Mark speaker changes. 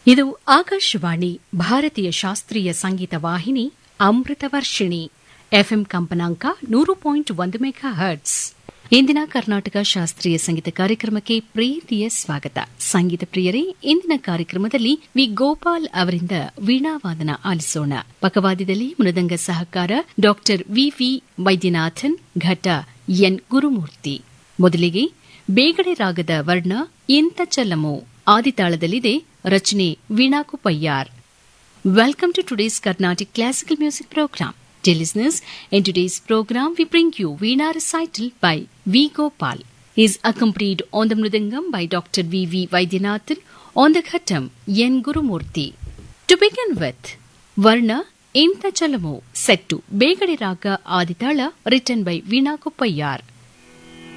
Speaker 1: ಇದು ಆಕಾಶವಾಣಿ ಭಾರತೀಯ ಶಾಸ್ತ್ರೀಯ ಸಂಗೀತ ವಾಹಿನಿ ಅಮೃತ ವರ್ಷಿಣಿ ಎಫ್ಎಂ ಕಂಪನಾಂಕ ನೂರು ಪಾಯಿಂಟ್ ಒಂದು ಮೆಗಾ ಹರ್ಟ್ಸ್ ಇಂದಿನ ಕರ್ನಾಟಕ ಶಾಸ್ತ್ರೀಯ ಸಂಗೀತ ಕಾರ್ಯಕ್ರಮಕ್ಕೆ ಪ್ರೀತಿಯ ಸ್ವಾಗತ ಸಂಗೀತ ಪ್ರಿಯರೇ ಇಂದಿನ ಕಾರ್ಯಕ್ರಮದಲ್ಲಿ ವಿ ಗೋಪಾಲ್ ಅವರಿಂದ ವೀಣಾವಾದನ ಆಲಿಸೋಣ ಪಕವಾದ್ಯದಲ್ಲಿ ಮೃದಂಗ ಸಹಕಾರ ಡಾಕ್ಟರ್ ವಿವಿ ವೈದ್ಯನಾಥನ್ ಘಟ ಎನ್ ಗುರುಮೂರ್ತಿ ಮೊದಲಿಗೆ ಬೇಗಡೆ ರಾಗದ ವರ್ಣ ಇಂತ ಚಲಮು ಆದಿತಾಳದಲ್ಲಿದೆ ರಚನೆ Veena ಕುಪ್ಪಯ್ಯಾರ್ Welcome to today's Carnatic Classical Music Program. Dear listeners, in today's program we bring you Veena recital by V. Gopal. He is accompanied on the Mridangam by Dr. V. V. Vaidyanathan, on the Ghatam, N. Gurumurthy. To begin with, Varna Inta Chalamu, set to Begade Raga Aditala, written by Veena Kuppayar.